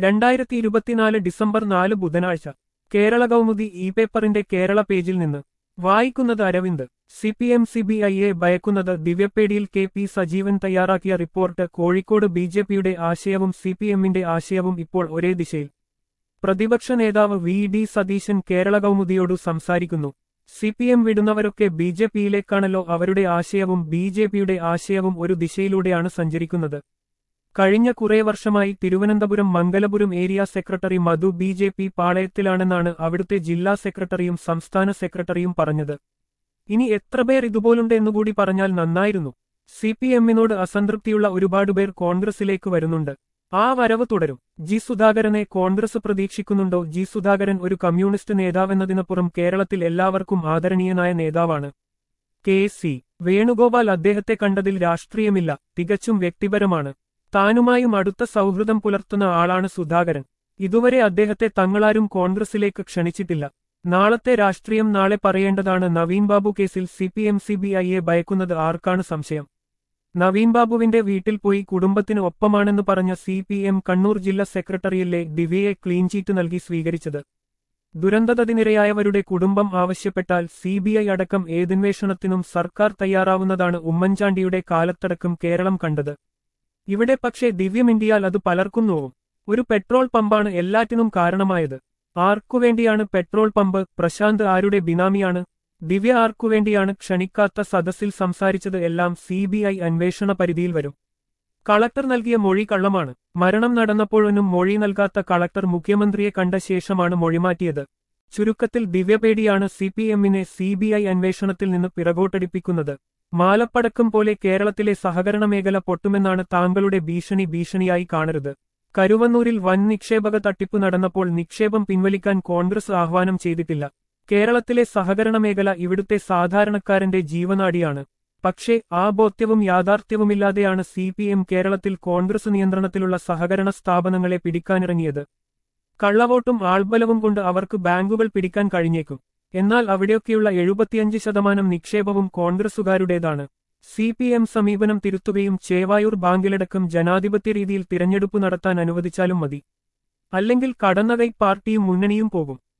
രണ്ടായിരത്തി ഇരുപത്തിനാല് ഡിസംബർ നാല് ബുധനാഴ്ച കേരള കൗമുദി ഇ പേപ്പറിന്റെ കേരള പേജിൽ നിന്ന് വായിക്കുന്നത് Aravind C P M C B ഐയെ ഭയക്കുന്നത് ദിവ്യപ്പേടിയിൽ കെ പി സജീവൻ തയ്യാറാക്കിയ റിപ്പോർട്ട് കോഴിക്കോട് ബി ജെ പിയുടെ ആശയവും സി പി എമ്മിന്റെ ആശയവും ഇപ്പോൾ ഒരേ ദിശയിൽ പ്രതിപക്ഷ നേതാവ് വി ഡി സതീശൻ കേരള കൗമുദിയോടു സംസാരിക്കുന്നു സി പി എം വിടുന്നവരൊക്കെ ബി ജെ പിയിലേക്കാണല്ലോ അവരുടെ ആശയവും ബി ജെ പിയുടെ ആശയവും ഒരു ദിശയിലൂടെയാണ് സഞ്ചരിക്കുന്നത് കഴിഞ്ഞ കുറേ വർഷമായി Thiruvananthapuram Mangalapuram area secretary Madhu B J P പാളയത്തിലാണെന്നാണ് അവിടുത്തെ ജില്ലാ സെക്രട്ടറിയും സംസ്ഥാന സെക്രട്ടറിയും പറഞ്ഞത് ഇനി എത്ര പേർ ഇതുപോലുണ്ട് എന്നുകൂടി പറഞ്ഞാൽ നന്നായിരുന്നു സി പി എമ്മിനോട് അസംതൃപ്തിയുള്ള ഒരുപാട് പേർ കോൺഗ്രസിലേക്ക് വരുന്നുണ്ട് ആ വരവ് തുടരും ജി സുധാകരനെ കോൺഗ്രസ് പ്രതീക്ഷിക്കുന്നുണ്ടോ ജി സുധാകരൻ ഒരു കമ്മ്യൂണിസ്റ്റ് നേതാവെന്നതിനപ്പുറം കേരളത്തിൽ എല്ലാവർക്കും ആദരണീയനായ നേതാവാണ് കെ സി വേണുഗോപാൽ അദ്ദേഹത്തെ കണ്ടതിൽ രാഷ്ട്രീയമില്ല തികച്ചും വ്യക്തിപരമാണ് താനുമായും അടുത്ത സൗഹൃദം പുലർത്തുന്ന ആളാണ് സുധാകരൻ ഇതുവരെ അദ്ദേഹത്തെ തങ്ങളാരും കോൺഗ്രസിലേക്ക് ക്ഷണിച്ചിട്ടില്ല നാളത്തെ രാഷ്ട്രീയം നാളെ പറയേണ്ടതാണ് നവീൻ ബാബു കേസിൽ C P M C B ഐയെ ഭയക്കുന്നത് ആർക്കാണ് സംശയം നവീൻ ബാബുവിന്റെ വീട്ടിൽ പോയി കുടുംബത്തിന് ഒപ്പമാണെന്ന് പറഞ്ഞ സി പി എം കണ്ണൂർ ജില്ലാ സെക്രട്ടറിയല്ലേ ദിവ്യയെ ക്ലീൻ ചീറ്റ് നൽകി സ്വീകരിച്ചത് ദുരന്തതതിനിരയായവരുടെ കുടുംബം ആവശ്യപ്പെട്ടാൽ സി ബി ഐ അടക്കം ഏതന്വേഷണത്തിനും സർക്കാർ തയ്യാറാവുന്നതാണ് ഉമ്മൻചാണ്ടിയുടെ കാലത്തടക്കം കേരളം കണ്ടത് ഇവിടെ പക്ഷേ ദിവ്യമിണ്ടിയാൽ അത് പലർക്കും നോവും ഒരു പെട്രോൾ പമ്പാണ് എല്ലാറ്റിനും കാരണമായത് ആർക്കുവേണ്ടിയാണ് പെട്രോൾ പമ്പ് പ്രശാന്ത് ആരുടെ ബിനാമിയാണ് ദിവ്യ ആർക്കുവേണ്ടിയാണ് ക്ഷണിക്കാത്ത സദസ്സിൽ സംസാരിച്ചത് എല്ലാം സി ബി ഐ അന്വേഷണ പരിധിയിൽ വരും കളക്ടർ നൽകിയ മൊഴി കള്ളമാണ് മരണം നടന്നപ്പോഴൊന്നും മൊഴി നൽകാത്ത കളക്ടർ മുഖ്യമന്ത്രിയെ കണ്ട ശേഷമാണ് മൊഴിമാറ്റിയത് ചുരുക്കത്തിൽ ദിവ്യപേടിയാണ് സി പി എമ്മിനെ സി ബി ഐ അന്വേഷണത്തിൽ നിന്ന് പിറകോട്ടടിപ്പിക്കുന്നത് മാലപ്പടക്കം പോലെ കേരളത്തിലെ സഹകരണ മേഖല പൊട്ടുമെന്നാണ് താങ്കളുടെ ഭീഷണി ഭീഷണിയായി കാണരുത് കരുവന്നൂരിൽ വൻ നിക്ഷേപക തട്ടിപ്പ് നടന്നപ്പോൾ നിക്ഷേപം പിൻവലിക്കാൻ കോൺഗ്രസ് ആഹ്വാനം ചെയ്തിട്ടില്ല കേരളത്തിലെ സഹകരണ മേഖല ഇവിടുത്തെ സാധാരണക്കാരന്റെ ജീവനാടിയാണ് പക്ഷേ ആ ബോധ്യവും യാഥാർത്ഥ്യവുമില്ലാതെയാണ് സി പി എം കേരളത്തിൽ കോൺഗ്രസ് നിയന്ത്രണത്തിലുള്ള സഹകരണ സ്ഥാപനങ്ങളെ പിടിക്കാനിറങ്ങിയത് കള്ളവോട്ടും ആൾബലവും കൊണ്ട് അവർക്ക് ബാങ്കുകൾ പിടിക്കാൻ കഴിഞ്ഞേക്കും എന്നാൽ അവിടെയൊക്കെയുള്ള എഴുപത്തിയഞ്ച് ശതമാനം നിക്ഷേപവും കോൺഗ്രസുകാരുടേതാണ് സി പി എം സമീപനം തിരുത്തുകയും ചേവായൂർ ബാങ്കിലടക്കം ജനാധിപത്യ രീതിയിൽ തിരഞ്ഞെടുപ്പ് നടത്താൻ അനുവദിച്ചാലും മതി അല്ലെങ്കിൽ കടന്നകൈ പാർട്ടിയും മുന്നണിയും പോകും